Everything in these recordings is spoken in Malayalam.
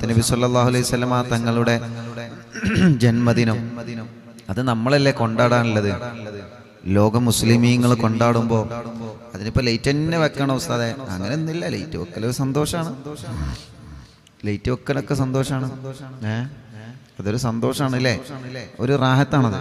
മുത്തനബി സല്ലല്ലാഹു അലൈഹി വസല്ലമ തങ്ങളുടെ ജന്മദിനം അത് നമ്മളല്ലേ കൊണ്ടാടാനുള്ളത് ലോക മുസ്ലിമീങ്ങൾ കൊണ്ടാടുമ്പോൾ അതിനിപ്പോൾ ലൈറ്റ് തന്നെ വെക്കണം ഉസ്താദെ അങ്ങനെ ഒന്നുമില്ല ലൈറ്റ് വെക്കൽ സന്തോഷമാണ് ലൈറ്റ് വെക്കലൊക്കെ സന്തോഷമാണ് ഏ അതൊരു സന്തോഷമാണ് അല്ലേ ഒരു റാഹത്താണത്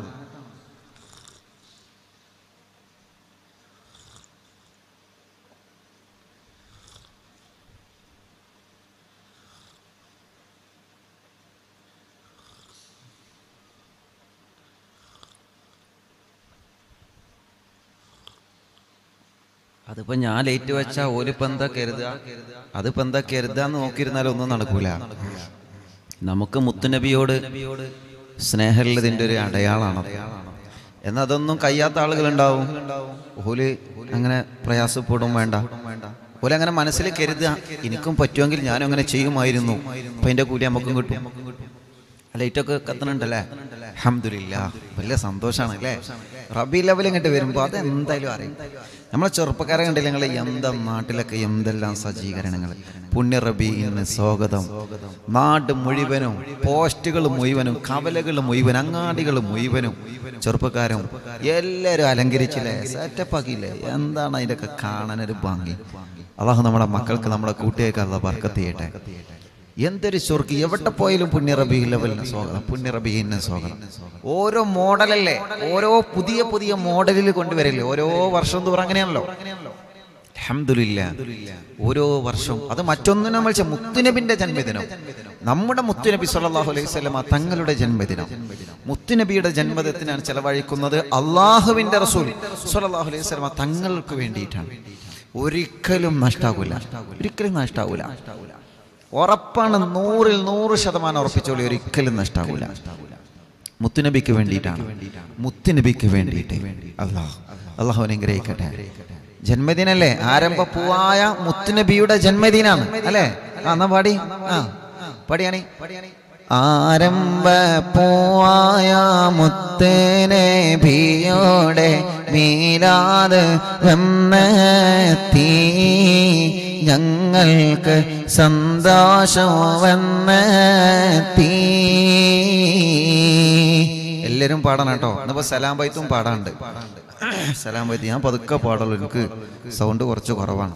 അതിപ്പോ ഞാൻ ലേറ്റ് വെച്ചാ ഓലിപ്പോ എന്താ കരുതുക അതിപ്പോ എന്താ കരുതാന്ന് നോക്കിയിരുന്നാലും ഒന്നും നടക്കൂല നമുക്ക് മുത്തുനബിയോട് സ്നേഹമുള്ളതിന്റെ ഒരു അടയാളാണ് എന്നാൽ അതൊന്നും കഴിയാത്ത ആളുകളുണ്ടാവും ഓല് അങ്ങനെ പ്രയാസപ്പെടും വേണ്ട ഓല് അങ്ങനെ മനസ്സിൽ കരുതുക എനിക്കും പറ്റുമെങ്കിൽ ഞാനും അങ്ങനെ ചെയ്യുമായിരുന്നു അപ്പൊ അതിന്റെ കൂലി നമുക്കും കിട്ടും ലൈറ്റൊക്കെ കത്തണുണ്ടല്ലേ അഹമ്മദില്ല വലിയ സന്തോഷമാണ് അല്ലേ റബി ലെവൽ ഇങ്ങോട്ട് വരുമ്പോൾ അത് എന്തായാലും അറിയും നമ്മളെ ചെറുപ്പക്കാരെ കണ്ടില്ല നിങ്ങൾ എന്താ നാട്ടിലൊക്കെ എന്തെല്ലാം സജ്ജീകരണങ്ങൾ പുണ്യ റബീന് സ്വാഗതം നാട് മുഴുവനും പോസ്റ്റുകൾ മുഴുവനും കവലകൾ മുഴുവൻ അങ്ങാടികൾ മുഴുവനും ചെറുപ്പക്കാരും എല്ലാവരും അലങ്കരിച്ചില്ലേ സെറ്റപ്പ് ആക്കിയില്ലേ എന്താണ് അതിൻ്റെയൊക്കെ കാണാനൊരു ഭംഗി അള്ളാഹു നമ്മുടെ മക്കൾക്ക് നമ്മുടെ കൂട്ടുകാർക്ക് അല്ല ബർക്കത്ത് ചെയ്യട്ടെ എന്തൊരു ചൊറുക്ക് എവിടെ പോയാലും പുണ്യ റബീ ലെവലിന് സ്വാഗതം പുണ്യ റബീഹിന് സ്വാഗതം ഓരോ മോഡലല്ലേ ഓരോ പുതിയ പുതിയ മോഡലിൽ കൊണ്ടുവരില്ലേ ഓരോ വർഷം തോറും അങ്ങനെയാണല്ലോ അൽഹംദുലില്ല ഓരോ വർഷവും അത് മറ്റൊന്നും നമ്മൾ ചെ- മുത്തുനബിന്റെ ജന്മദിനം നമ്മുടെ മുത്തുനബി സല്ലല്ലാഹു അലൈഹി വസല്ലമ തങ്ങളുടെ ജന്മദിനം മുത്തുനബിയുടെ ജന്മദിനത്തിനാണ് ചെലവഴിക്കുന്നത് അള്ളാഹുവിന്റെ റസൂൽ സല്ലല്ലാഹു അലൈഹി വസല്ലമ തങ്ങൾക്ക് വേണ്ടിയിട്ടാണ് ഒരിക്കലും നഷ്ടാകൂല ഒരിക്കലും നഷ്ടാകൂല ഉറപ്പാണ് നൂറിൽ നൂറ് ശതമാനം ഉറപ്പിച്ചോളി ഒരിക്കലും നഷ്ടാകൂല മുത്തുനബിക്ക് വേണ്ടിയിട്ടാണ് മുത്തുനബിക്ക് വേണ്ടിയിട്ട് അള്ളാഹ് അള്ളാഹു അനുഗ്രഹിക്കട്ടെ ജന്മദിനല്ലേ ആരംഭ പൂവായ മുത്തുനബിയുടെ ജന്മദിനാണ് അല്ലേ ആ എന്നാ പാടി ആ പാടിയാണി ആരംഭ പൂവായ മുത്തുനബിയോടെ മീലാത് വന്നെത്തി ഞങ്ങൾക്ക് സന്തോഷം വന്നെത്തി എല്ലാരും പാടണം കേട്ടോ ഇന്നിപ്പോ സലാം ബൈത്തും പാടാണ്ട് സലാം ബൈത്ത് ഞാൻ പതുക്കെ പാടുള്ളൂ എനിക്ക് സൗണ്ട് കുറച്ച് കുറവാണ്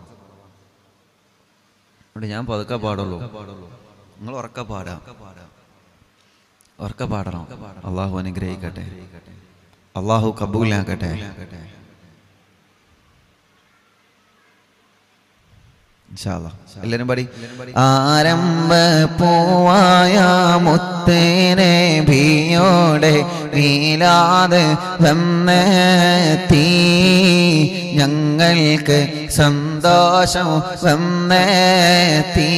അതുകൊണ്ട് ഞാൻ പതുക്കെ പാടുള്ളൂ നിങ്ങൾ ഉറക്ക പാടാം ഉറക്ക പാടണം അള്ളാഹു അനുഗ്രഹിക്കട്ടെ അള്ളാഹു കബൂലാക്കട്ടെ ഇൻഷാ അല്ലാ. എല്ലാരും പാടി ആരംഭ പൂവായ മുത്തേനെ ഭീയോടെ നീലാത് വന്നെത്തി ഞങ്ങൾക്ക് സന്തോഷം വന്നെത്തി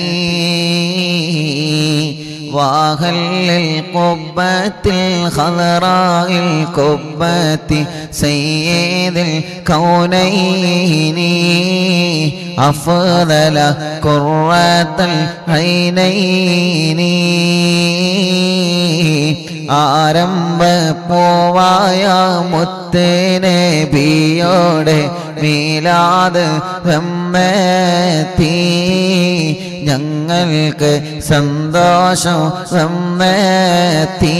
واهل القبة الخضراء الكبة سيد الكونين أفضل كرة العينين ആരംഭ പോവായ മുത്തേനബിയോടെ മീലാത് വന്നെത്തി ഞങ്ങൾക്ക് സന്തോഷം വന്നെത്തി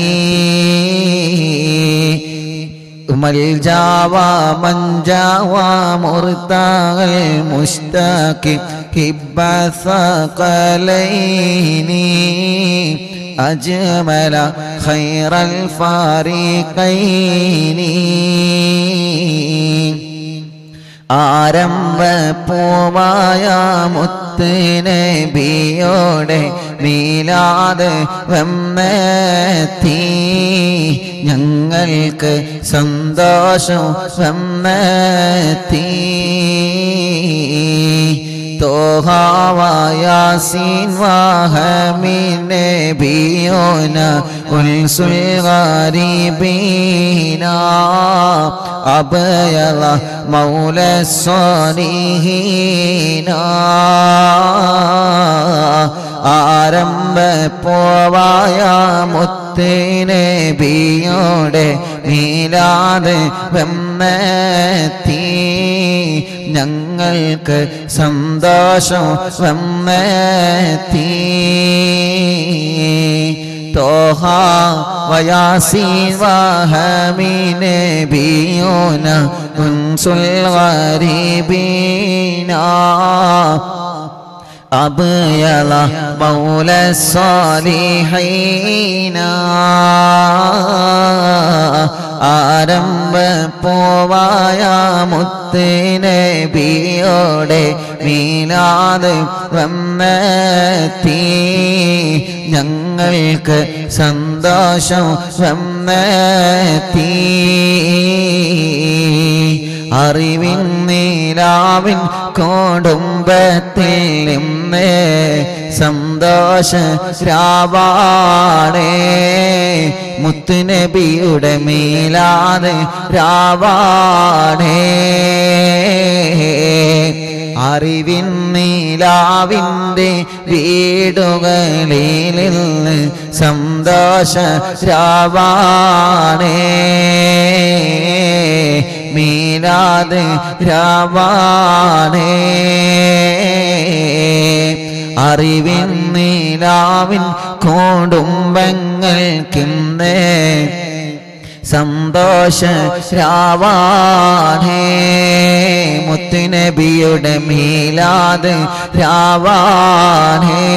മൽജാവാ മഞ്ചാവാ മുർത്താൽ മുസ്താഖി ഹിബ്ബസഖലൈനി أجمل خير الفريقين ആരംഭ പൂമായ മുത്തുനബിയോടെ മീലാത് വന്നെത്തി ഞങ്ങൾക്ക് സന്തോഷം വന്നെത്തി തോഹാവായാസീൻ വാഹമിനെ ബിയോന ഉൽസുൽ ഗരീബീന അബയല മൗല സ്വാലിഹീന ആരംഭ പോവായ മുത്തേനെ ബിയോടെ മീലാത് വെമ്മെത്തി ഞങ്ങൾക്ക് സന്തോഷം വന്നെത്തി طه وياسين وهمين نبينا أنس الغريبين أبيض مولى الصالحين ആരംഭ പോവായ മുത്തിനബിയോടെ മീലാത് വന്നെത്തി ഞങ്ങൾക്ക് സന്തോഷം വന്നെത്തി അറിവിൻ നീലാവിൻ കോടുംബത്തിൽ നിന്ന് സന്തോഷ രാവാണേ മുത്തുനബിയുടെ മീലാത് രാവാണേ അറിവിൻ നീലാവിൻ്റെ വീടുകളിൽ നിന്ന് സന്തോഷ രാവാണേ മീലാത് രാവാണേ അറിവിൻ നീലാവിൻ കോടുംബങ്ങൾക്കിന്ന് സന്തോഷ രാവാണേ മുത്തുനബിയുടെ മീലാത് രാവാണേ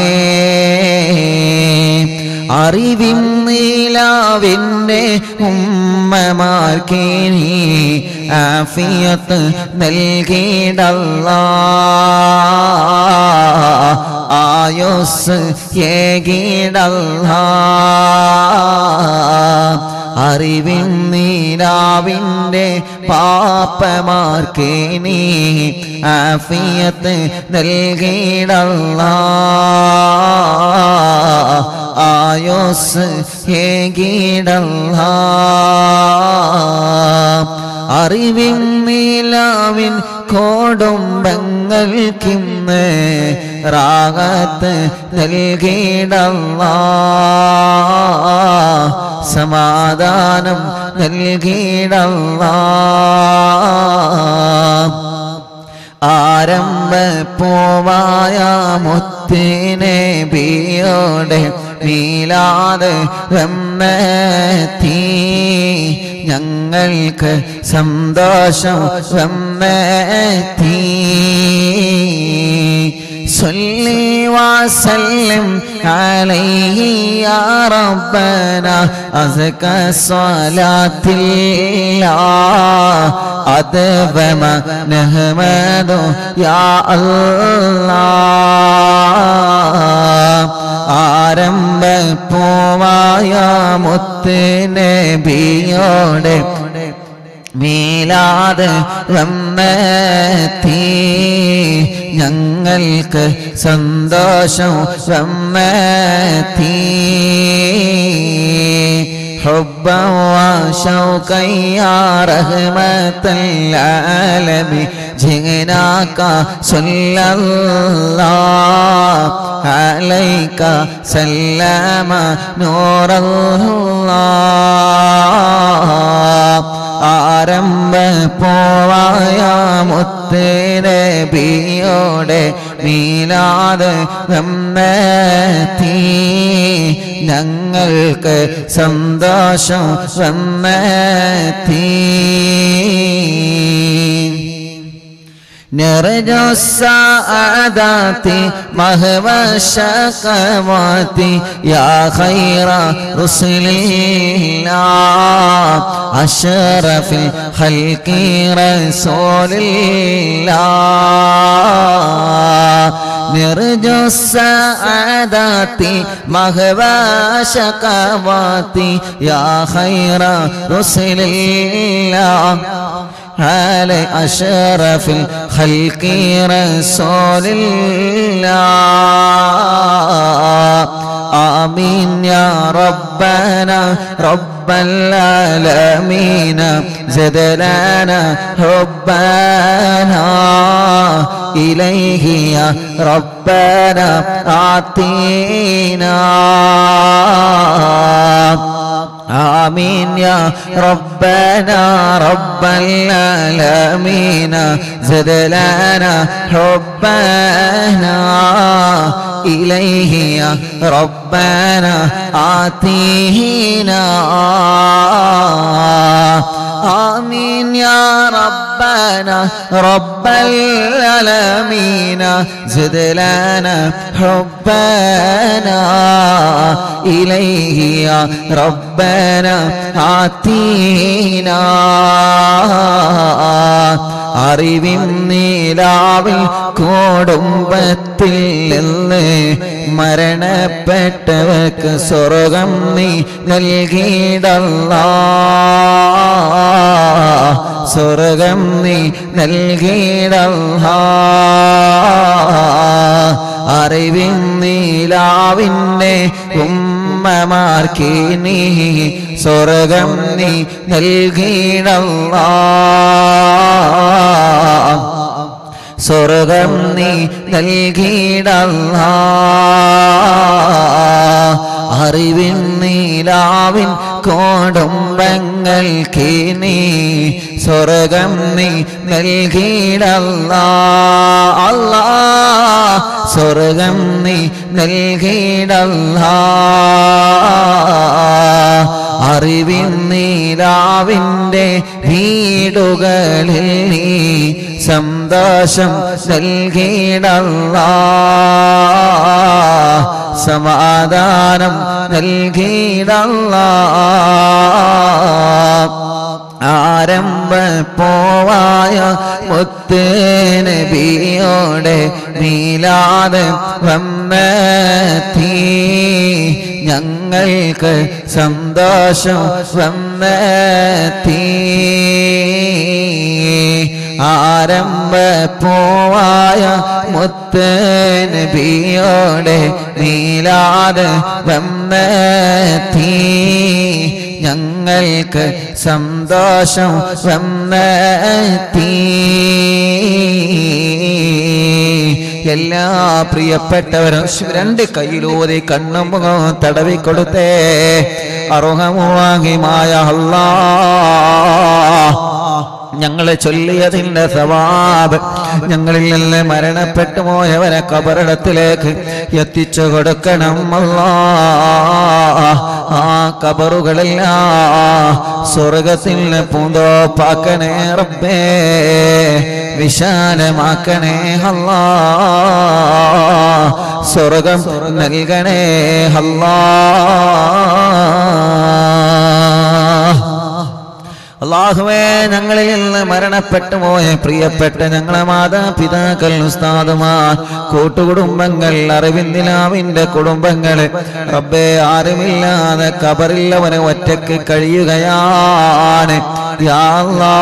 അറിവിൻ നീലാവിൻ്റെ ഉമ്മമാർക്കേനി ആഫിയത്ത് നൽകിയിടല്ല ആയുസ് ഏകിടല്ല അറിവിൻ നീലാവിൻ്റെ പാപ്പമാർക്കേനി ആഫിയത്ത് നൽകിയിടല്ല ആയോസ് ഏകിടല്ല അറിവിൻ നീലാവിൻ കോടുംബങ്ങൾക്കിന്ന് റാഗത്ത് നൽകിയിടല്ല സമാധാനം നൽകിയിടല്ല ആരംഭ പോവായ മുത്തിനെ ബിയോടെ മീലാത് വന്നെത്തി ഞങ്ങൾക്ക് സന്തോഷം വന്നെത്തി صلي وسلم عليه يا ربنا أزكى صلاة الله أدب نحمد يا الله ആരംഭ പോവായ മുത്ത് നബിയോടെ മീലാത് വന്നെത്തി ഞങ്ങൾക്ക് സന്തോഷം വന്നെത്തി حبا وشوقا يا رحمة العالمين جئناك صلى الله عليك سلم نور الله ആരംഭ പോവായ മുത്തേനെ ബിയോടെ മീലാത് വന്നെത്തി ഞങ്ങൾക്ക് സന്തോഷം വന്നെത്തി نرجو السعادات مهما الشقوات يا خير رسل الله أشرف الخلق رسول الله نرجو السعادات مهما شقوات يا خير رسل الله على أشرف الخلق رسول الله آمين يا ربنا رب العالمين زد لنا حبنا إليه يا ربنا أعطينا آمين يا ربنا رب العالمين زد لنا حبنا إليه يا ربنا آتينا آمين يا ربنا رب العالمين زد لنا حبنا إليه يا ربنا آتينا അറിവിൻ നീലാവിൽ കുടുംബത്തിൽ നിന്ന് മരണപ്പെട്ടവർക്ക് സ്വർഗം നീ നൽകിയിടല്ല സ്വർഗം നീ നൽകിയിടല്ല അറിവിൻ നീലാവിൻ്റെ ഉമ്മമാർക്ക് നീ സ്വർഗം നീ നൽകിയിടല്ല സ്വർഗം നീ നൽകിയിടല്ല അറിവിൻ നീലാവിൻ കോടുംബങ്ങൾക്ക് നീ സ്വർഗം നീ നൽകിയിടല്ല അല്ലാ സ്വർഗം നീ നൽകിയിടല്ല അറിവിൻ നീലാവിൻ്റെ വീടുകളിൽ നീ സന്തോഷം നൽകിയിടല്ല സമാധാനം നൽകിയിടല്ല ആരംഭ പോവായ മുത്ത് നബിയോടെ മീലാത് വന്നെത്തി ഞങ്ങൾക്ക് സന്തോഷം വന്നെത്തി ആരംഭ പോവായ മുത്ത് നബിയോടെ മീലാത് വന്നെത്തി ഞങ്ങൾക്ക് സന്തോഷം വന്നെത്തി എല്ലാ പ്രിയപ്പെട്ടവരും രണ്ട് കയ്യിലൂതി കണ്ണും മുഖവും തടവി കൊടുത്തേ അർഹമുവാഹിമായ അല്ലാ ഞങ്ങളെ ചൊല്ലിയതിന്റെ സവാബ് ഞങ്ങളിൽ നിന്ന് മരണപ്പെട്ടു പോയവരെ കബറിടത്തിലേക്ക് എത്തിച്ചു കൊടുക്കണം അല്ലാ ആ കബറുകളെല്ലാം സ്വർഗത്തിൽ പൂന്തോപ്പാക്കണേ റബ്ബേ വിശാലമാക്കണേ അല്ലാ സ്വർഗം നൽകണേ അല്ലാ അള്ളാഹുവേ ഞങ്ങളിൽ നിന്ന് മരണപ്പെട്ടു പോയ പ്രിയപ്പെട്ട ഞങ്ങളെ മാതാപിതാക്കൾ ഉസ്താദുമാർ കൂട്ടുകുടുംബങ്ങൾ അറിവിന്ദിലാവിന്റെ കുടുംബങ്ങള് റബ്ബേ ആരുമില്ലാതെ കബറില്ലവന് ഒറ്റക്ക് കഴിയുകയാണ് യാ അല്ലാ,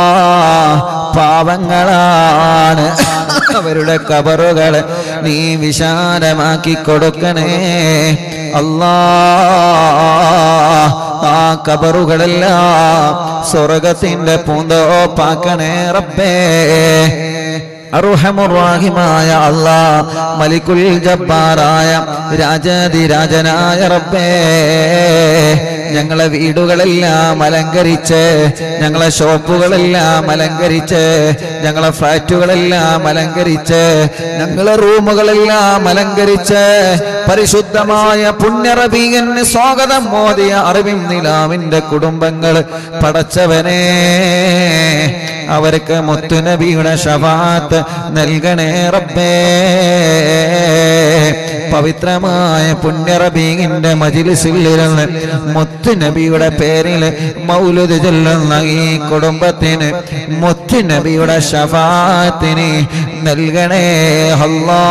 പാവങ്ങളാണ് അവരുടെ കബറുകള് നീ വിശാലമാക്കി കൊടുക്കണേ അല്ലാ ആ കബറുകളെല്ലാം സ്വർഗത്തിന്റെ പൂന്തോപ്പാക്കണേ റബ്ബേ അർഹമുറാഹിമായ അല്ലാ മലിക്കുൽ ജബ്ബാറായ രാജാതിരാജനായ റബ്ബേ ഞങ്ങളെ വീടുകളെല്ലാം അലങ്കരിച്ച് ഞങ്ങളെ ഷോപ്പുകളെല്ലാം അലങ്കരിച്ച് ഞങ്ങളെ ഫ്ലാറ്റുകളെല്ലാം അലങ്കരിച്ച് ഞങ്ങളെ റൂമുകളെല്ലാം അലങ്കരിച്ച് പരിശുദ്ധമായ പുണ്യറബീകന് സ്വാഗതം മോദിയ അറിവിൻ നിലാവിന്റെ കുടുംബങ്ങൾ പടച്ചവനെ അവർക്ക് മുത്തുനബിയുടെ ഷഫാത്ത് നൽകണേ റബ്ബേ പവിത്രമായ പുണ്യറബീകിന്റെ മജിലിസിലിരുന്ന് മുത്തുനബിയുടെ പേരിൽ മൗലുദ് ചൊല്ലുന്ന ഈ കുടുംബത്തിന് മുത്തുനബിയുടെ ഷഫാത്തിന് നൽകണേ അല്ലാ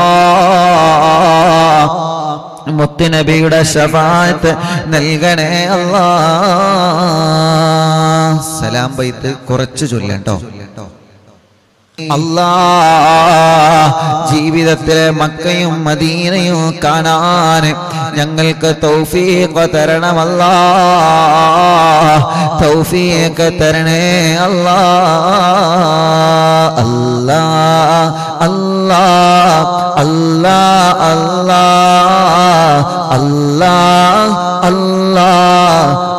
മുത്തുനബിയുടെ ഷഫാത്ത് നൽകണേ അല്ലാ സലാം ബൈത്ത് കുറച്ച് ചൊല്ലട്ടോ അല്ലാ ജീവിതത്തിലെ മക്കയും മദീനയും കാണാൻ ഞങ്ങൾക്ക് തൗഫീഖ് തരണമല്ലാ തൗഫീഖ് തരണേ അല്ലാ അല്ലാ അല്ലാ അല്ലാ അല്ലാ അല്ലാ അല്ലാ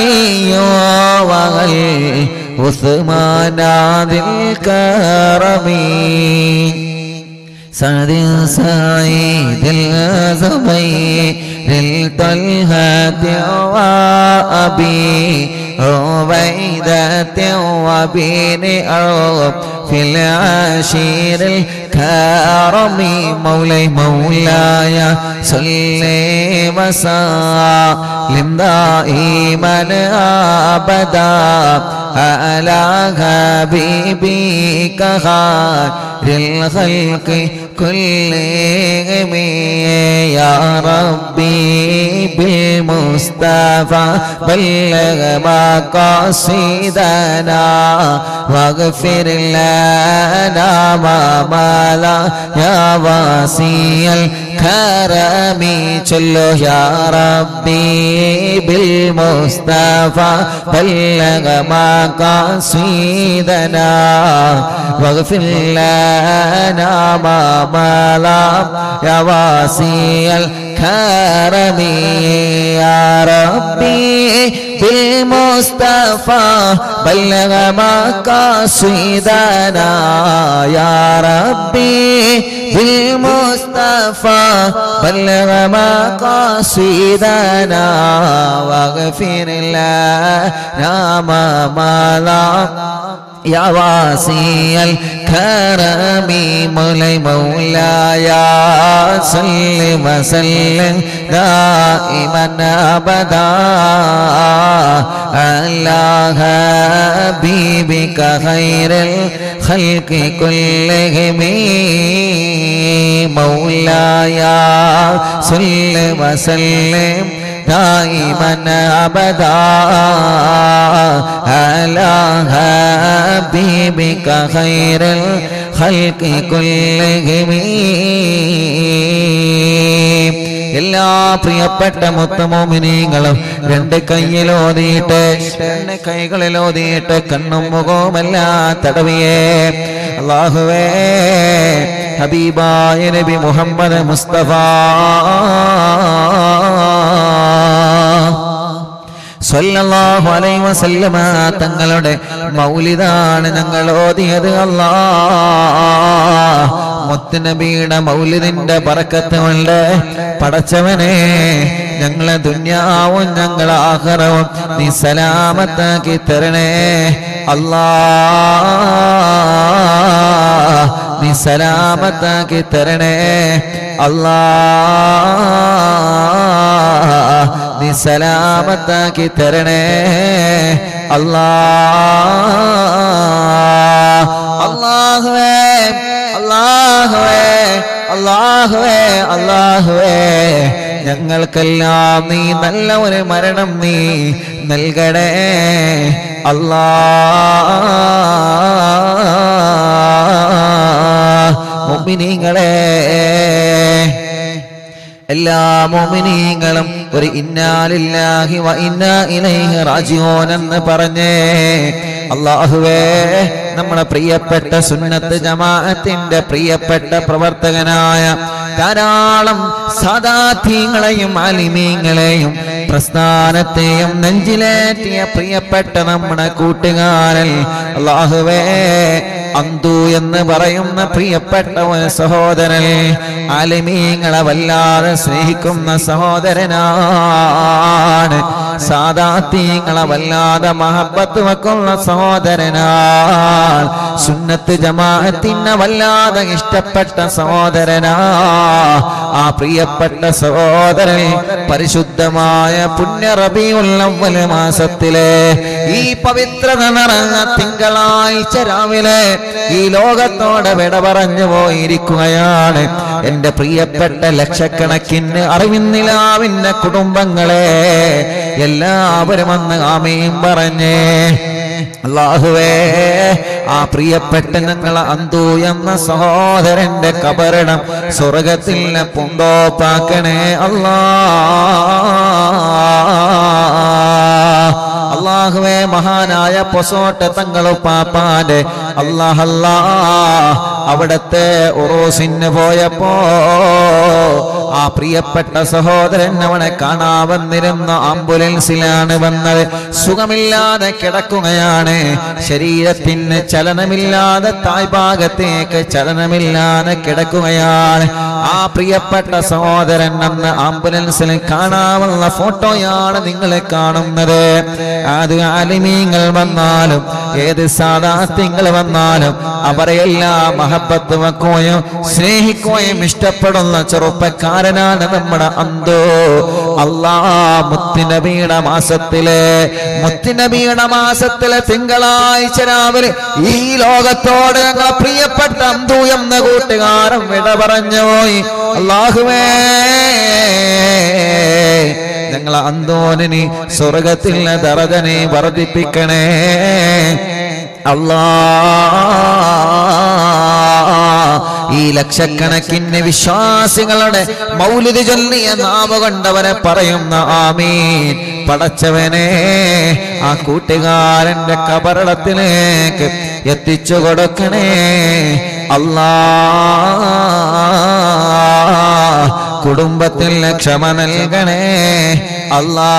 علي وعثمان ذي الكرم سعد سعيد الزبير الطلحة وأبي عبيدة وبين عوف في العشير الكرم مولاي مولاي صل وسلم دائما ابدا على حبيبك خير الخلق كلهم يا ربي بالمصطفى بلغ مقاصدنا واغفر لنا ما ملا يا واسي الكرم جلو يا ربي بالمصطفى بلغ مقاصدنا واغفر لنا ما ملا يا واسي الكرم يا ربي بالمصطفى بلغ مقاصدنا يا ربي بالمصطفى بلغ مقاصدنا واغفر لنا ما ملا يا واسي الكرم مولاي مولاي صل وسلم دائما ابدا على حبيبك خير الخلق كلهم مولاي صل وسلم دائما ابدا على حبيبك خير الخلق كلهم എല്ലാ പ്രിയപ്പെട്ട മുത്തമോമിനിങ്ങളും രണ്ട് കയ്യിലോതിയിട്ട് രണ്ട് കൈകളിലോതിയിട്ട് കണ്ണും മുഖവുമെല്ലാം തടവിയേ അള്ളാഹുവേ ഹബീബായ നബി മുഹമ്മദ് മുസ്തഫ സല്ലല്ലാഹു അലൈഹി വസല്ലമ തങ്ങളുടെ മൗലിദാണ് ഞങ്ങൾ ഓതിയത് അല്ലാ മുത്തുനബിയുടെ മൗലിദിന്റെ പറക്കത്ത് കൊണ്ട് പടച്ചവനെ ഞങ്ങളെ ദുന്യാവും ഞങ്ങളെ ആഹ്റവും നീ സലാമത്താക്കി തരണേ അല്ലാ നീ സലാമത്താക്കി തരണേ അല്ലാ നീ സലാമത്താക്കി തരണേ അല്ലാ അല്ലാഹുവേ അല്ലാഹുവേ അല്ലാഹുവേ അല്ലാഹുവേ ഞങ്ങൾക്കെല്ലാം നീ നല്ല ഒരു മരണം നീ നൽകണേ അല്ലാ മുഅ്മിനീങ്ങളെ എല്ലാ മോമിനീങ്ങളും ഒരു ഇന്നാലില്ലാഹി വ ഇന്നാ ഇലൈഹി റാജിഊൻ എന്ന് പറഞ്ഞേ അള്ളാഹുവേ നമ്മുടെ പ്രിയപ്പെട്ട സുന്നത്ത് ജമാഅത്തിന്റെ പ്രിയപ്പെട്ട പ്രവർത്തകനായ ധാരാളം സാദാത്യങ്ങളെയും അലിമീങ്ങളെയും പ്രസ്ഥാനത്തെയും നെഞ്ചിലേറ്റിയ പ്രിയപ്പെട്ട നമ്മുടെ കൂട്ടുകാരൻ അള്ളാഹുവേ അന്തു എന്ന് പറയുന്ന പ്രിയപ്പെട്ട ഒരു സഹോദരൻ ആലിമീങ്ങളെ വല്ലാതെ സ്നേഹിക്കുന്ന സഹോദരനാണ് സാദാത്യങ്ങളെ വല്ലാതെ മഹബത്ത് വെക്കുന്ന സഹോദരനാണ് സുന്നത്ത് ജമാഅത്തിനെ വല്ലാതെ ഇഷ്ടപ്പെട്ട സഹോദരനാ ആ പ്രിയപ്പെട്ട സഹോദരൻ പരിശുദ്ധമായ പുണ്യ റബിയുള്ളവൽ മാസത്തിലെ ഈ പവിത്രത നിറഞ്ഞ തിങ്കളാഴ്ച രാവിലെ ഈ ലോകത്തോടെ വിട പറഞ്ഞു പോയിരിക്കുകയാണ് എന്റെ പ്രിയപ്പെട്ട ലക്ഷക്കണക്കിന് അറിവിന്നിലാവിന്റെ കുടുംബങ്ങളെ എല്ലാവരും അന്ന് ആമയും പറഞ്ഞേ അള്ളാഹുവേ ആ പ്രിയപ്പെട്ട ഞങ്ങളെ അന്തു എന്ന സഹോദരന്റെ കബറിടം സ്വർഗത്തിൽ പൂന്തോപ്പാക്കണേ അല്ലാ അള്ളാഹുവേ മഹാനായ പൊസോട്ട തങ്ങളുപ്പാപ്പാന്റെ അല്ലാഹ് അല്ലാ അവിടത്തെ ഉറൂസിന് പോയപ്പോ ആ പ്രിയപ്പെട്ട സഹോദരൻ അവനെ കാണാൻ വന്നിരുന്ന ആംബുലൻസിലാണ് വന്നത് സുഖമില്ലാതെ കിടക്കുകയാണ് ശരീരത്തിന് ചലനമില്ലാതെ തായ്ഭാഗത്തേക്ക് ചലനമില്ലാതെ കിടക്കുകയാണ് ആ പ്രിയപ്പെട്ട സഹോദരൻ അന്ന് ആംബുലൻസിൽ കാണാവുന്ന ഫോട്ടോയാണ് നിങ്ങൾ കാണുന്നത് അത് ആലിമീങ്ങൾ വന്നാലും ഏത് സാധാത്യങ്ങൾ വന്നാലും അവരെല്ലാം മഹബത്ത് വെക്കുകയും സ്നേഹിക്കുകയും ഇഷ്ടപ്പെടുന്ന ചെറുപ്പക്കാരനാണ് നമ്മുടെ അന്തോ അല്ലാ മുത്തിനബിയുടെ മാസത്തിലെ മുത്തിനബിയുടെ മാസത്തിലെ തിങ്കളാഴ്ച രാവിലെ ഈ ലോകത്തോട് ഞങ്ങളെ പ്രിയപ്പെട്ട അന്തു എന്ന കൂട്ടുകാരൻ വിട പറഞ്ഞു പോയി അള്ളാഹുവേ ഞങ്ങളെ അന്തോനിനി സ്വർഗത്തിലെ ദറജനെ വർദ്ധിപ്പിക്കണേ അല്ലാ ഈ ലക്ഷക്കണക്കിന് വിശ്വാസികളുടെ മൗലിക ചൊല്ലിയ നാമ കൊണ്ടവരെ പറയുന്ന ആമീൻ പടച്ചവനെ ആ കൂട്ടുകാരന്റെ കബറടത്തിലേക്ക് എത്തിച്ചു കൊടുക്കണേ അല്ലാ കുടുംബത്തിൽ ക്ഷമ നൽകണേ അല്ലാ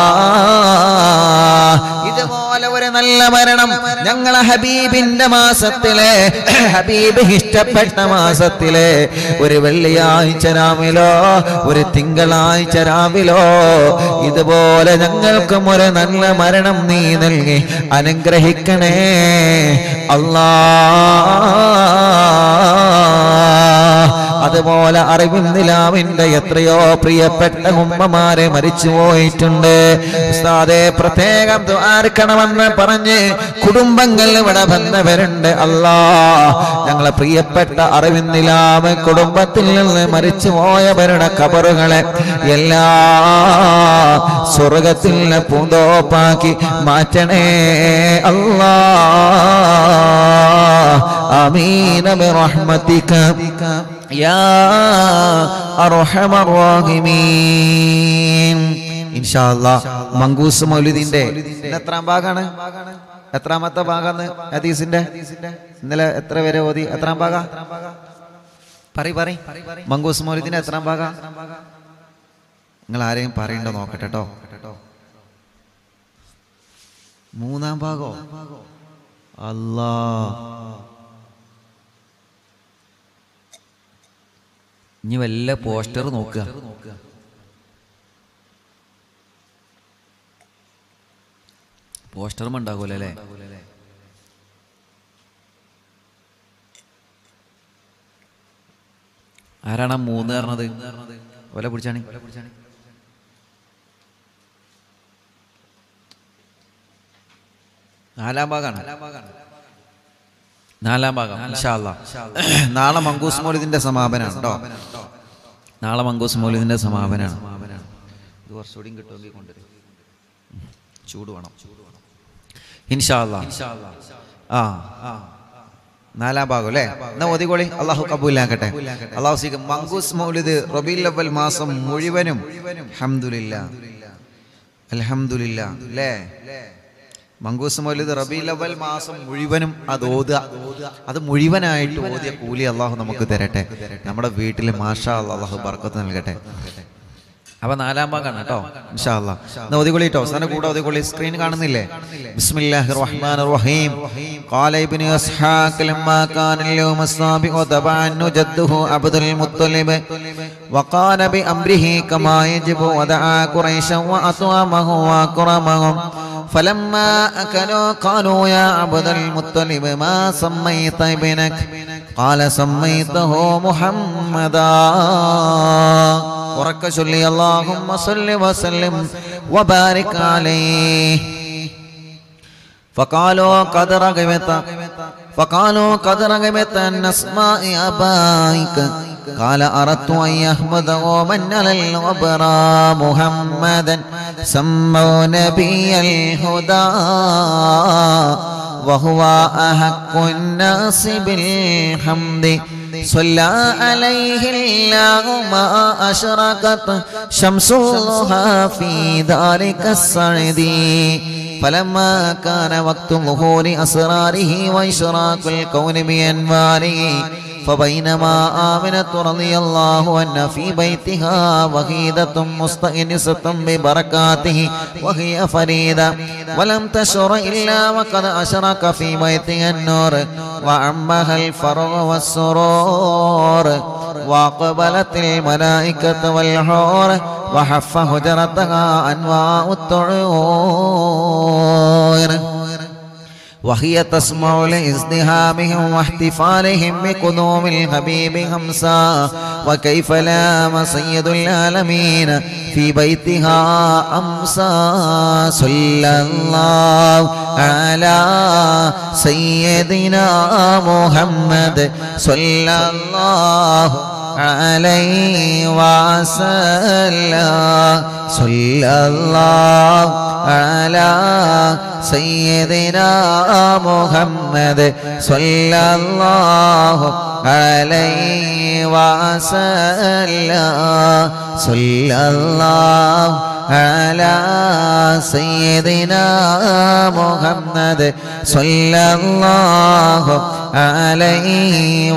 ഇതുപോലെ ഒരു നല്ല മരണം ഞങ്ങളെ ഹബീബിന്റെ മാസത്തിലെ ഹബീബ് ഇഷ്ടപ്പെട്ട മാസത്തിലെ ഒരു വെള്ളിയാഴ്ച രാവിലോ ഒരു തിങ്കളാഴ്ച രാവിലോ ഇതുപോലെ ഞങ്ങൾക്കും ഒരു നല്ല മരണം നീ നൽകി അനുഗ്രഹിക്കണേ അല്ലാ അതുപോലെ അറിവിന്ദിലാവിന്റെ എത്രയോ പ്രിയപ്പെട്ട ഉമ്മമാരെ മരിച്ചു പോയിട്ടുണ്ട് ഉസ്താദെ പ്രത്യേകം ദ്വാരക്കണമെന്ന് പറഞ്ഞ് കുടുംബങ്ങൾ ഇവിടെ ബന്ധവരുണ്ട് അല്ലാ ഞങ്ങളെ പ്രിയപ്പെട്ട അറിവിന്ദിലാവ് കുടുംബത്തിൽ നിന്ന് മരിച്ചു പോയവരുടെ കബറുകളെ എല്ലാ സ്വർഗത്തിൽ പൂന്തോപ്പാക്കി മാറ്റണേ അല്ലാ آمين برحمتك يا أرحم الراحمين ഇൻഷാല്ല മങ്കൂസ് മൗലിദിന്റെ ഇന്ന് എത്രാം ഭാഗാണ് എത്രാമത്തെ ഭാഗാണ് ഹദീസിന്റെ ഇന്നലെ എത്ര വരെ ഓതി എത്രാം ഭാഗ പറ പറ മങ്കൂസ് മൗലിദിന്റെ എത്രാം ഭാഗ നിങ്ങൾ ആരെയും പറയണ്ടോ നോക്കട്ടെ കേട്ടോ മൂന്നാം ഭാഗോ അല്ലാ ഇനി വല്ല പോസ്റ്റർ നോക്കുക പോസ്റ്ററും ഉണ്ടാകൂല അല്ലേ ആരാണ് ആ മൂന്ന് പറഞ്ഞത് ഒല പിടിച്ചാണ് നാലാം ഭാഗമാണ് നാലാം ഭാഗം ഇൻഷാ അല്ലാ. നാളെ മങ്കൂസ് മൗലിദിന്റെ സമാപനമാണ് കേട്ടോ നാളെ മങ്കൂസ് മൗലിദിന്റെ സമാപനമാണ് ഇത് കുറച്ചുകൂടി കിട്ടുമെങ്കിൽ കൊണ്ടുവരും ചൂട് വേണം ഇൻഷാ അല്ലാ. ആ നാലാം ഭാഗം അല്ലേ എന്നാ ഓതിക്കോളി അള്ളാഹു കബൂലാക്കട്ടെ അള്ളാഹു സീക്കും മങ്കൂസ് മൗലിദ് റബീൽ അവൽ മാസം മുഴുവനും അൽഹംദുലില്ല അൽഹംദുലില്ല അല്ലേ മങ്കൂസ് മൗലിദ് റബീൽ അവൽ മാസം മുഴുവനും അത് ഓതുക അത് മുഴുവനായിട്ട് ഓതിയ കൂലി അള്ളാഹു നമുക്ക് തരട്ടെ നമ്മുടെ വീട്ടിൽ മാഷാ അള്ളാഹു ബർക്കത്ത് നൽകട്ടെ അപ്പൊ നാലാം ഭാഗമാണ് കേട്ടോ ഇൻഷാ അല്ലാ എന്നാ ഒതുകൊള്ളി കേട്ടോ സാറിന്റെ കൂടെ ഒതുകൊള്ളി സ്ക്രീൻ കാണുന്നില്ലേ ബിസ്മില്ലാഹിർ റഹ്മാനിർ റഹീം قال ابن اسحاق لما كان اليوم السابق تبعا جده عبد المطلب وقال بأمره كما يجب ودعا قريشا وأطعمه وأكرمهم فلما أكلوا قالوا يا عبد المطلب ما سميت ابنك قال سميته محمدا ഉറക്ക ചൊല്ലി അല്ലാഹുമ്മ സല്ലി വസല്ലിം വബാരിക് അലൈഹി فقالوا قد رغبت فقالوا قد رغبت أن نسمع أبائك قال أردت أن يحمده من على الغبرى محمدا سموا نبي الهدى وهو أحق الناس بالحمد صلى عليه الله ما أشرقت شمس الله في ذلك السعد فلما كان وقت ظهور أسراره وإشراق الكون بأنواره فبينما آمنة رضي الله عنها في بيتها وحيدة مستأنسة ببركاته وهي فريدة ولم تشعر إلا وقد أشرق في بيتها النور وعمها الفرغ والسرور وأقبلت الملائكة والحور وحف هجرتها أنواع الطيور وهي تسمع لازدهامهم واحتفالهم بقدوم الحبيب خمسا وكيف لام سيد العالمين في بيتها أمسى صلى الله على سيدنا محمد صلى الله عليه وسلم صلى الله على سيدنا محمد صلى الله عليه وسلم صلى الله على سيدنا محمد صلى الله عليه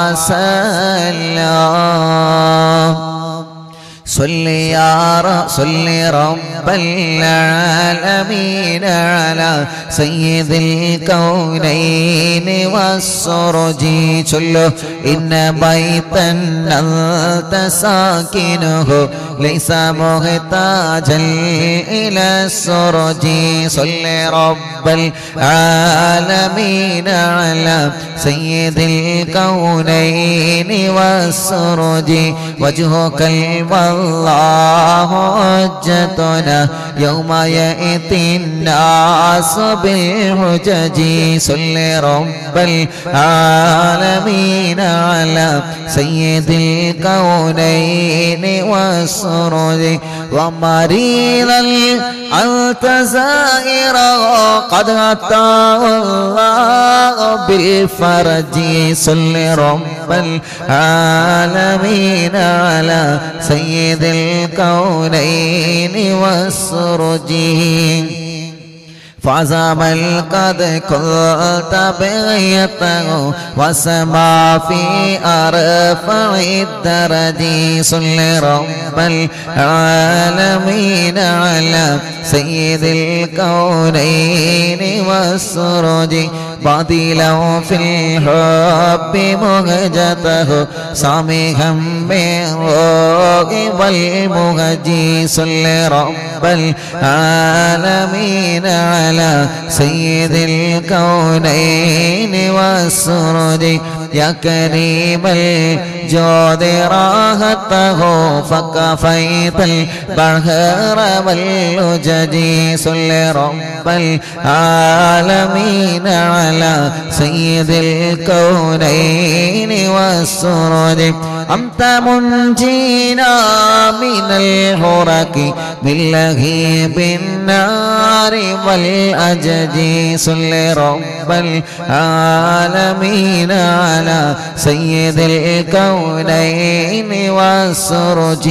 وسلم صل يا ر- صل رب العالمين على سيد الكونين والسرج صلوا إن بيتا أنت ساكنه ليس محتاجا إلى السرج صل رب العالمين على سيد الكونين والسرج وجهك والله حجتنا يوم يأتي الناس بالحجج صل رب العالمين على سيد الكونين والسرج ومريضا أنت زائره قد أتاه الله بالفرج صل رب العالمين على سيد الكونين والسرج فعزم القد قلت بغيته وسما في أرفع الدرج صل رب العالمين على سيد الكونين والسرج باطلا في الحب مهجته سامحا بالروح والمهجي صل رب العالمين على سيد الكونين والسرج يا كريم الجود راحته فكفيت البحر واللجج صل رب العالمين على سيد الكونين والسرج أنت منجينا من الحرك من لهيب النار والأجج صل رب العالمين على سيد الكونين والسرج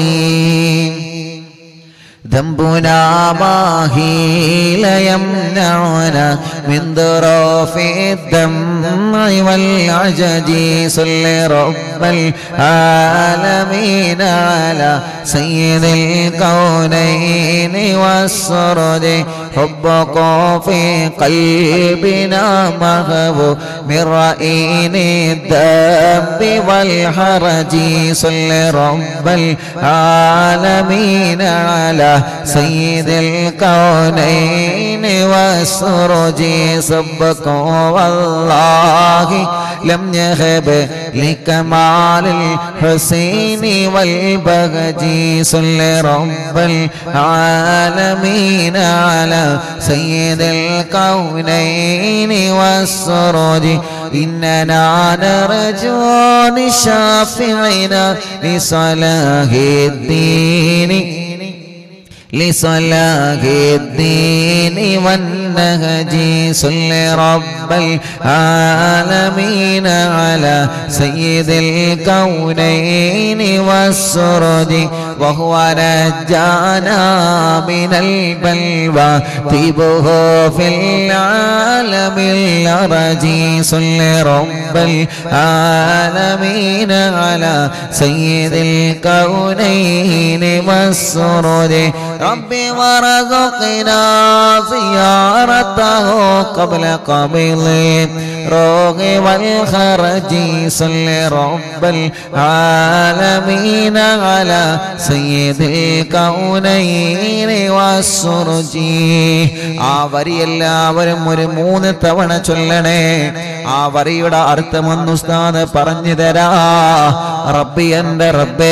ذنبنا ما هي ليمنعنا من ظروف الدمع والعجج صل رب العالمين على سيد الكونين والسرد حبك في قلبنا مهب من رئين الذنب والحرج صل رب العالمين على سيد الكونين والسرج صبك والله لم يخب لكمال الحسين والبهج صل رب العالمين على سيد الكونين والسرج إننا نرجو لشافعنا لصلاح الدين لصلاح الدين والنهج صل رب العالمين على سيد الكونين والسرد وهو نجانا من البلوى طيبه في العالم الأرجي صل رب العالمين على سيد الكونين والسرور رب ورزقنا زيارته قبل قبل روح والخرج صل رب العالمين على سيد الكونين والسرج ആ വരി എല്ലാവരും ഒരു മൂന്ന് തവണ ചൊല്ലണേ ആ വരിയുടെ അർത്ഥമൊന്ന് ഉസ്താദ് പറഞ്ഞു തരാ റബ്ബി എന്റെ റബ്ബേ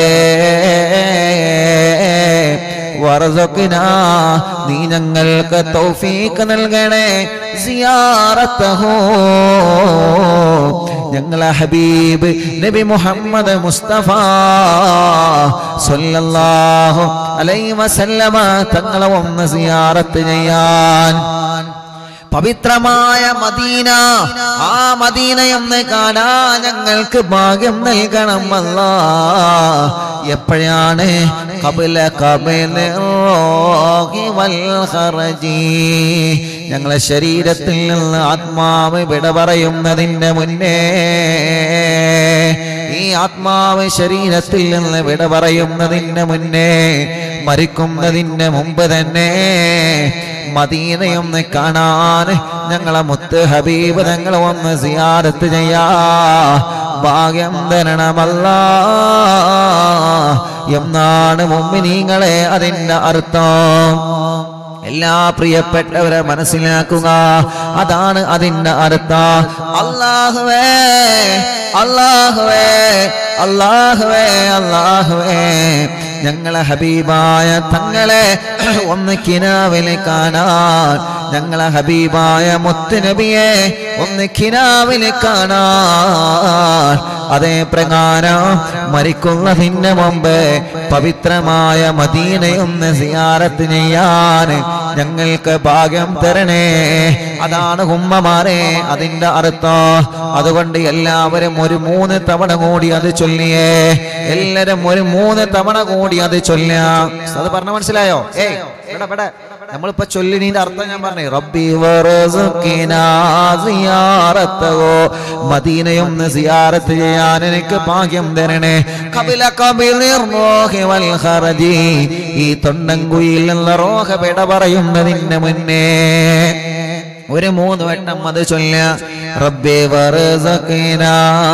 വറസുഖ്ന നീ ഞങ്ങൾക്ക് തൗഫീക്ക് നൽകണേ സിയാറത്തഹോ ഞങ്ങളെ ഹബീബ് നബി മുഹമ്മദ് മുസ്തഫ സല്ലല്ലാഹു അലൈഹി വസല്ലമ തങ്ങളെ ഒന്ന് സിയാറത്ത് ചെയ്യാൻ പവിത്രമായ മദീന ആ മദീനയെന്ന് കാണാൻ ഞങ്ങൾക്ക് ഭാഗ്യം നൽകണം അല്ല എപ്പോഴാണ് കപില കപില ഞങ്ങളെ ശരീരത്തിൽ നിന്ന് ആത്മാവ് വിട പറയുന്നതിന്റെ മുന്നേ ഈ ആത്മാവ് ശരീരത്തിൽ നിന്ന് വിട പറയുന്നതിന് മുന്നേ മരിക്കുന്നതിന് മുമ്പ് തന്നെ മദീനയൊന്ന് കാണാൻ ഞങ്ങളെ മുത്ത് ഹബീബ് ഞങ്ങളെ ഒന്ന് സിയാറത്ത് ചെയ്യാ ഭാഗ്യം തരണമല്ല എന്നാണ് മുമ്പിനീങ്ങളെ അതിൻ്റെ അർത്ഥം എല്ലാ പ്രിയപ്പെട്ടവരെ മനസ്സിലാക്കുക അതാണ് അതിന്റെ അർത്ഥം അള്ളാഹുവേ അള്ളാഹുവേ അള്ളാഹുവേ അള്ളാഹുവേ ഞങ്ങളെ ഹബീബായ തങ്ങളെ ഒന്ന് കിനാവിൽ കാണാൻ ഞങ്ങളെ ഹബീബായ മുത്തുനബിയെ ഒന്ന് കിനാവിൽ കാണാൻ അതേ പ്രകാരം മരിക്കുന്നതിന് മുമ്പ് പവിത്രമായ മദീനയൊന്ന് സിയാറത്ത് ചെയ്യാൻ ഞങ്ങൾക്ക് ഭാഗ്യം തരണേ അതാണ് ഉമ്മമാരെ അതിന്റെ അർത്ഥം അതുകൊണ്ട് എല്ലാവരും ഒരു മൂന്ന് തവണ കൂടി അത് ചൊല്ലിയേ എല്ലാരും ഒരു മൂന്ന് തവണ കൂടി അത് ചൊല്ലാം അത് പറഞ്ഞ മനസ്സിലായോ ഏയ് ഇവിടെ ഇവിടെ നമ്മളിപ്പോ ചൊല്ലിനീന്റെ അർത്ഥം ഞാൻ പറഞ്ഞു റബ്ബി വറസുഖിനാ സിയാറത്തവോ മദീനയൊന്ന് സിയാറത്ത് ചെയ്യാൻ എനിക്ക് ഭാഗ്യം തരണേ കപില കപിലിർ റോഹി വൽ ഖറജി ഈ തൊണ്ടൻകുയിൽ നിന്ന് റോഹ വിട പറയുന്നതിന് മുന്നേ ഒരു മൂന്ന് വട്ടം അത് ചൊല്ല റബ്ബേ വറസഖിനാ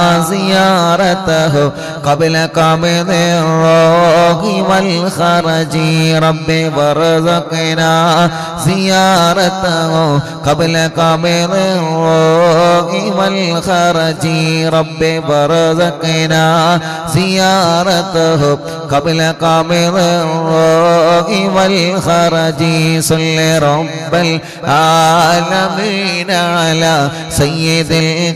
സിയാറതഹു ഖബല ഖബദി റോഹി വൽ ഖറജി റബ്ബേ വറസഖിനാ സിയാറതഹു ഖബല ഖബദി റോഹി വൽ ഖറജി റബ്ബേ വറസഖിനാ സിയാറതഹു ഖബല ഖബദി റോഹി വൽ ഖറജി സല്ലി റബ്ബൽ العالمين على سيد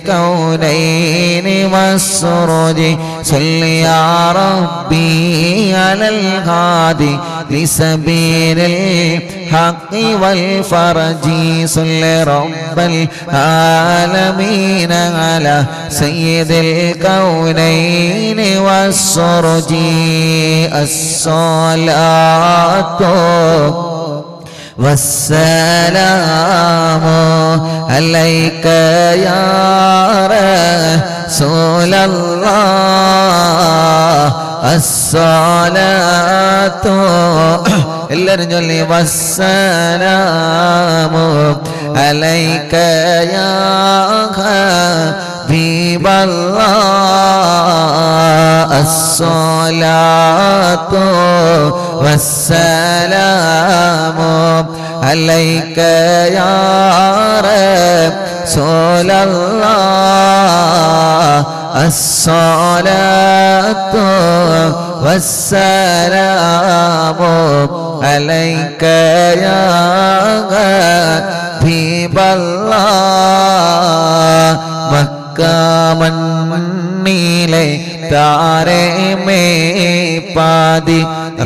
الكونين والسرج صل يا ربي على الهادي لسبيل الحق والفرج صل رب العالمين على سيد الكونين والسرج الصلاة والسلام عليك يا رسول الله الصلاة എല്ലാവരും ചൊല്ലി വസ്സലാമു അലൈക യാ ഹബീബല്ലാഹ് അസ്സലാത്തു വസ്സലാമു അലൈക യാ റസൂലല്ലാഹ് അസ്സലാത്തു വസ്സലാമു അലൈക യാ ഹബീബല്ലാഹ് മക്കാമണ്ണിലെ താരമേ പാതി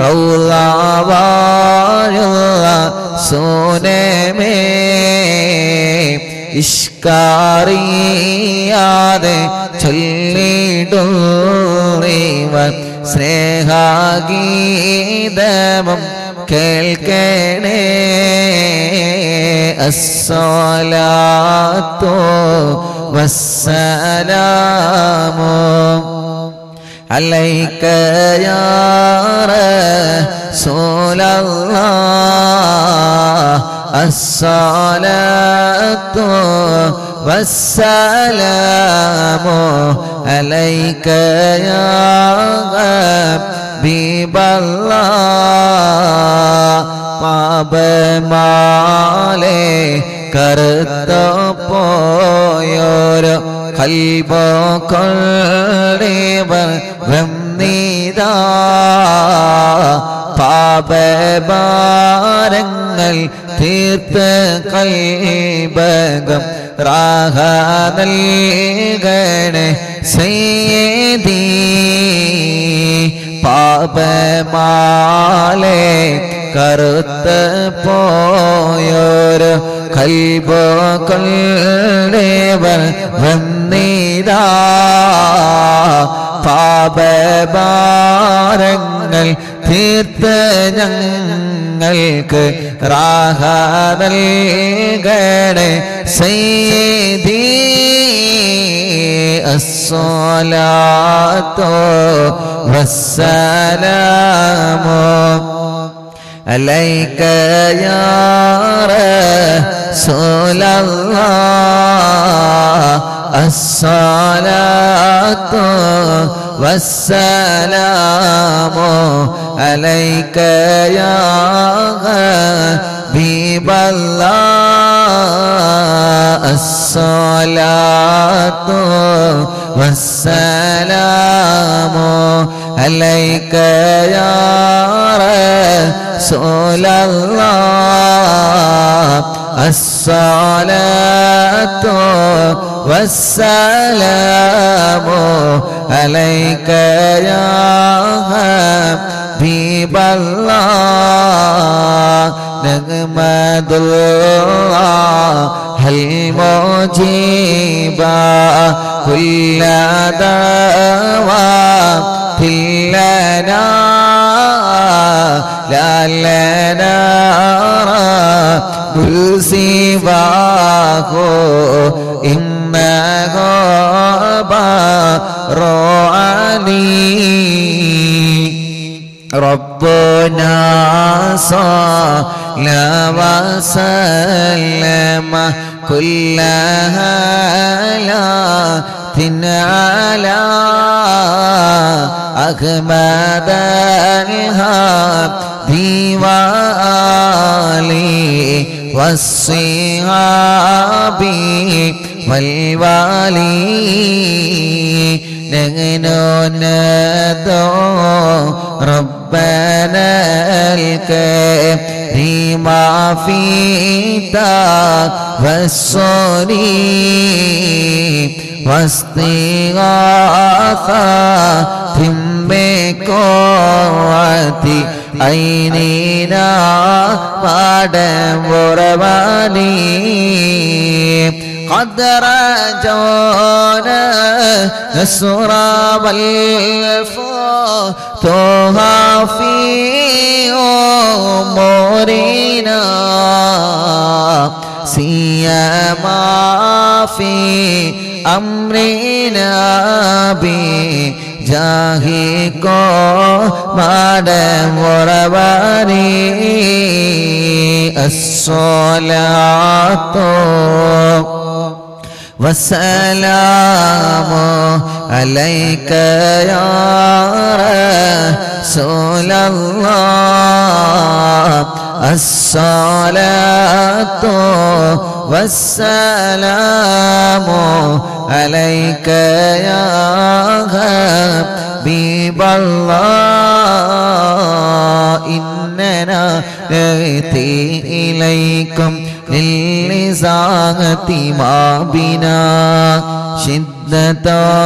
റൗലാവാഴുള്ള സോനമേ ഇഷ്കാറിയാതെ ചൊല്ലിടുവൻ സ്നേഹാഗീതമം കേൾക്കണേ അസ്സലാത്തോ വസ്സലാമോ عليك يا رسول الله الصلاة والسلام عليك يا حبيب الله പാപമാലെ കറുത്ത പോയോരോ കൽബോ കൊള്ളേവർ വന്നീതാ പാപഭാരങ്ങൾ തീർത്ത് കൽബകം റാഹ നൽകണേ സേദീ പാപമാലെ കറുത്ത് പോയോര് കൽബോ കൊള്ളേവർ വന്നീതാ പാപഭാരങ്ങൾ തീർത്ത് ഞങ്ങൾക്ക് റാഹ നൽകണേ സൈദീ അസ്സലാത്തോ വസ്സലാമോ عليك يا رسول الله الصلاة والسلام عليك يا حبيب الله الصلاة والسلام عليك يا رسول الله الصلاة والسلام عليك يا حبيب الله نغمد الله المجيب كل دواء لنا لا لنا كل سواه إنه براني ربنا صلى وسلم كل هالات على أحمد الهادي وآله والصحاب والوالي نغنو ندو ربنا الكريم في والصري واستغاثة بقوة عيننا بعد مرباني قد رجونا نصر والفتوها في أمورنا سيما في أمرنا بجاهك بعد مرباني الصلاة والسلام عليك يا رسول الله الصلاة والسلام عليك يا حبيب الله إننا نأتي إليكم للزاغة ما بنا شدة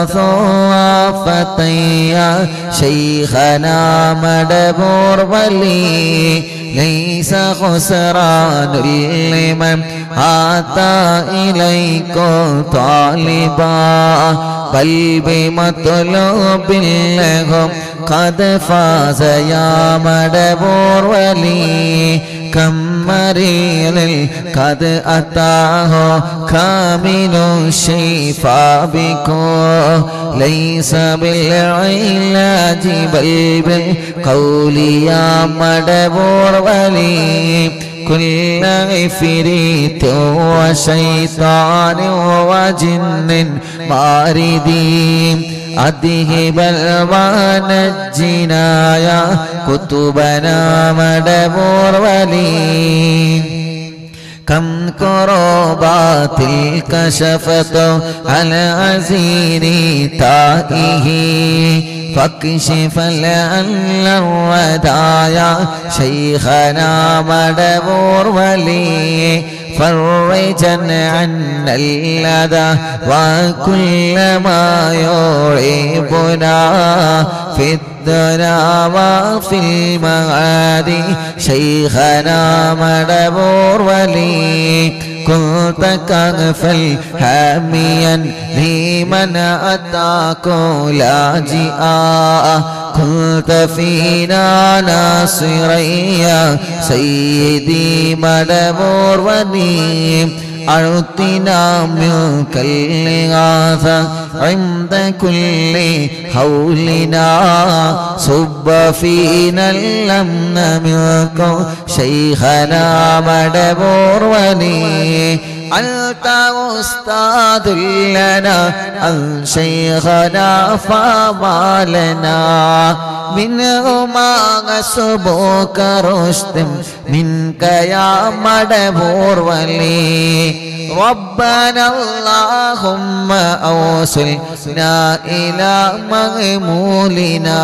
ثوافة شيخنا مدبور ولي ليس خسران لمن أتى إليكم طالبا بل بمطلوب لهم قد فاز يا مدبور ولي كم مريض قد أتاه كامل الشفاء بكم ليس بالعلاج بل بالقول يا مدبور ولي كل عفريت وشيطان وجن ماردين أذهب الوان الجنايا كتبنا مدبور ولي كم كربات كشفت على عزير تائه فاكشف لعل الودايا شيخنا مدبور ولي فرجا عنا اللذى وكل ما يعيبنا في الدنيا وفي المعاد شيخنا مدبور ولي كنت كغفل هاميا لمن أتاك لاجئا كنت فينا ناصريا سيدي مدبور وني أعطنا منك الإغاثة عند كل حولنا صب فينا الأمن منكم شيخنا مدبور ولي أنت أستاذ لنا أن شيخنا فما لنا منهما غصبك رشد منك يا مدبور ولي ربنا اللهم أوصلنا إلى مغمولنا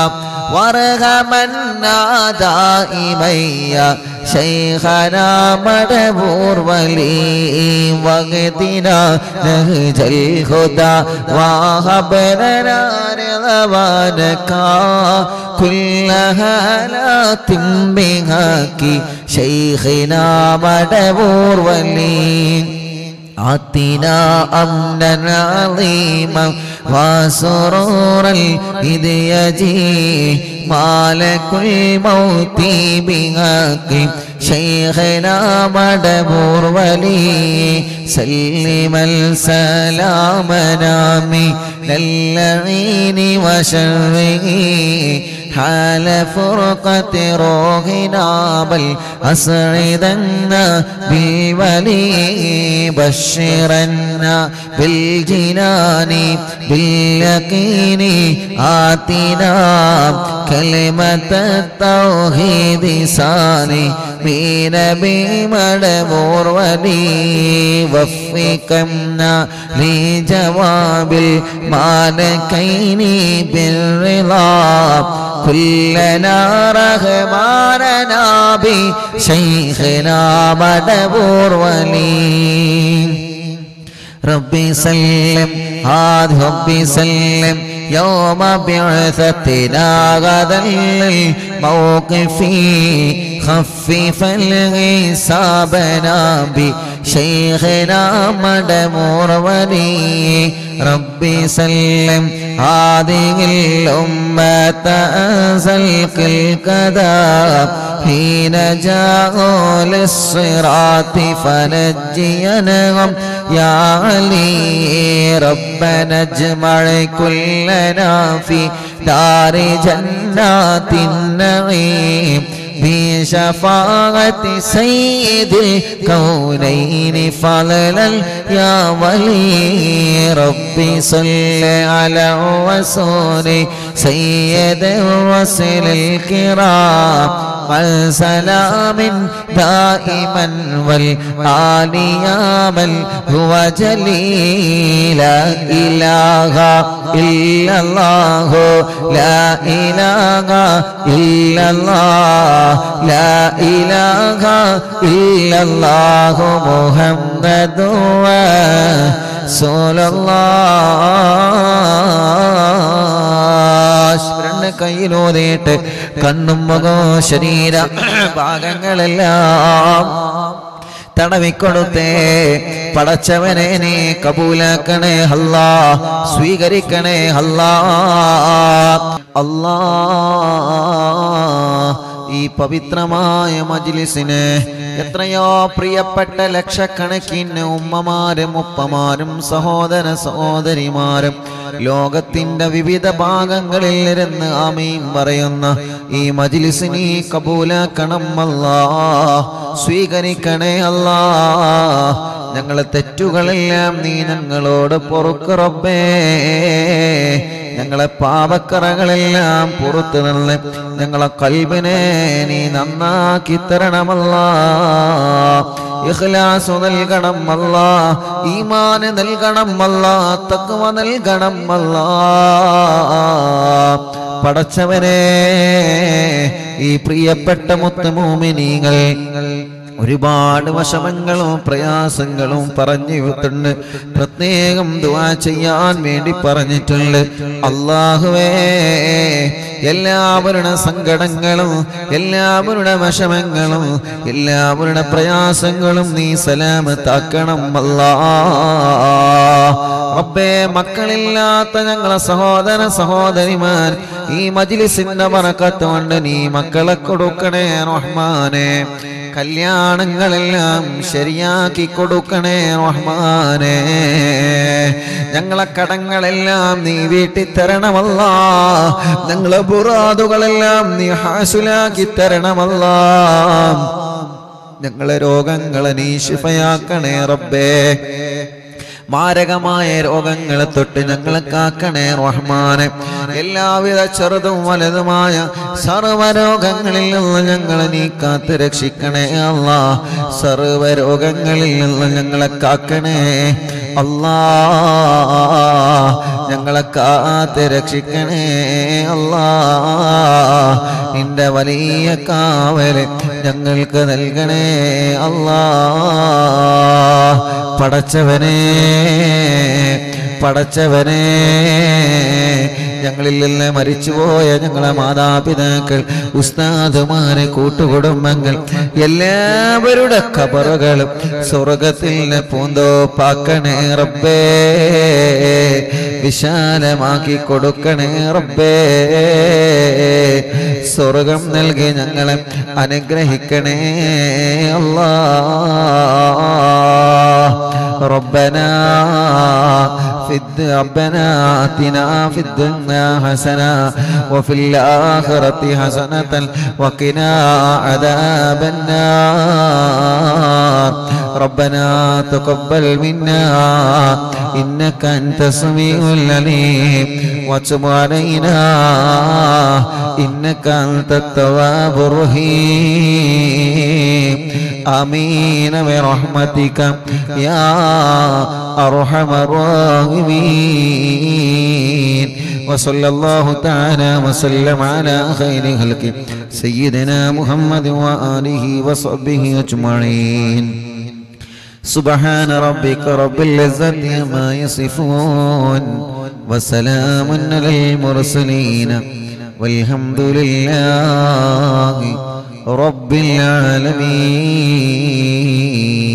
وارحمنا دائما يا شيخنا مدبور ولي واهدنا نهج الهدى وهب لنا رضوانك كل هالات بهاك شيخنا مدبور ولي آتنا أمنا عظيما وسرورا إذ يجي مالك الموت بحق شيخنا مدبور ولي سلم السلامنا من اللعين وشره حال فرقة روحنا بل أسعدنا بالولي بشرنا بالجنان باليقين آتنا كلمة التوحيد صالح بنبي مدبور ولي وفقنا لجواب المالكين بالرضا كلنا رحماننا بشيخنا مدبور ولي ربي سلم هذا ربي سلم يوم بعثتنا غدا الموقف خفف الحسابنا بشيخنا مدمور ولي ربي سلم هذه الأمة أنزلك الكذاب حين جاءوا للصراط فنجينهم يا علي ربنا اجمع كلنا في دار جنات النعيم بشفاعة سيد الكونين فضلا يا ولي ربي صل على الرسول سيد الرسل الكرام والسلام دائما والآل يا من هو جليل لا إله إلا الله لا إله إلا الله لا إله إلا الله محمد رسول الله രണ്ട് കയ്യിലോതിയിട്ട് കണ്ണും മുഖവും ശരീര ഭാഗങ്ങളെല്ലാം തടവിക്കൊടുത്തേ പടച്ചവനെ നീ കബൂലാക്കണേ ഹല്ലാ സ്വീകരിക്കണേ ഹല്ലാ അല്ലാ ഈ പവിത്രമായ മജ്ലിസിന് എത്രയോ പ്രിയപ്പെട്ട ലക്ഷക്കണക്കിന് ഉമ്മമാരും ഉപ്പമാരും സഹോദര സഹോദരിമാരും ലോകത്തിന്റെ വിവിധ ഭാഗങ്ങളിൽ ഇരുന്ന് ആമീൻ പറയുന്ന ഈ മജ്ലിസിനെ കബൂലാക്കണം അല്ലാ സ്വീകരിക്കണേ അല്ലാ ഞങ്ങളെ തെറ്റുകളെല്ലാം നീ ഞങ്ങളോട് പൊറുക്ക് റബ്ബേ ഞങ്ങളെ പാപക്കറകളെല്ലാം പുറത്തു നിന്ന് ഞങ്ങളെ കൽബിനെ നീ നന്നാക്കി തരണമല്ല ഇഖ്ലാസ് നൽകണം അല്ല ഈമാന് നൽകണം അല്ല തക്വ നൽകണം അല്ല പടച്ചവനെ ഈ പ്രിയപ്പെട്ട മുത്തമൂമിനീങ്ങൾ ഒരുപാട് വിഷമങ്ങളും പ്രയാസങ്ങളും പറഞ്ഞിട്ടുണ്ട് പ്രത്യേകം ദുവാ ചെയ്യാൻ വേണ്ടി പറഞ്ഞിട്ടുണ്ട് അള്ളാഹുവേ എല്ലാവരുടെ സങ്കടങ്ങളും എല്ലാവരുടെ വിഷമങ്ങളും എല്ലാവരുടെ പ്രയാസങ്ങളും നീ സലാമത്താക്കണം അല്ലാ റബ്ബേ മക്കളില്ലാത്ത ഞങ്ങളെ സഹോദര സഹോദരിമാർ ഈ മജിലിസിന്റെ മറക്കത്ത് കൊണ്ട് നീ മക്കളെ കൊടുക്കണേ റഹ്മാനെ കല്യാണങ്ങളെല്ലാം ശരിയാക്കി കൊടുക്കണേ റഹ്മാനെ ഞങ്ങളെ കടങ്ങളെല്ലാം നീ വീട്ടി തരണമല്ല ഞങ്ങളെ ബുറാദുകളെല്ലാം നീ ഹാസുലാക്കി തരണമല്ല ഞങ്ങളെ രോഗങ്ങളെ നീ ശിഫയാക്കണേ റബ്ബേ മാരകമായ രോഗങ്ങളെ തൊട്ട് ഞങ്ങളെ കാക്കണേ റഹ്മാനെ എല്ലാവിധ ചെറുതും വലുതുമായ സർവരോഗങ്ങളിൽ നിന്ന് ഞങ്ങളെ നീ കാത്ത് രക്ഷിക്കണേ അല്ലാ സർവരോഗങ്ങളിൽ നിന്ന് ഞങ്ങളെ കാക്കണേ അല്ലാ ഞങ്ങളെ കാത്ത് രക്ഷിക്കണേ അല്ലാ നിന്റെ വലിയ കാവല് ഞങ്ങൾക്ക് നൽകണേ അല്ലാ പടച്ചവനെ പടച്ചവനെ ഞങ്ങളിൽ നിന്ന് മരിച്ചുപോയ ഞങ്ങളെ മാതാപിതാക്കൾ ഉസ്താദുമാരെ കൂട്ടുകുടുംബങ്ങൾ എല്ലാവരുടെ കബറുകളും സ്വർഗത്തിൽ പൂന്തോപ്പാക്കണേ റബ്ബേ വിശാലമാക്കി കൊടുക്കണേ റബ്ബേ സ്വർഗം നൽകി ഞങ്ങളെ അനുഗ്രഹിക്കണേ അല്ലാ ربنا في الد... ربنا آتنا في الدنيا حسنة وفي الآخرة حسنة وقنا عذاب النار ربنا تقبل منا إنك أنت السميع العليم وتب علينا إنك أنت التواب الرحيم آمين برحمتك يا أرحم الراحمين وصلى الله تعالى وسلم على خير خلقه سيدنا محمد وآله وصحبه أجمعين سبحان ربك رب العزة عما يصفون وسلام على المرسلين والحمد لله رب العالمين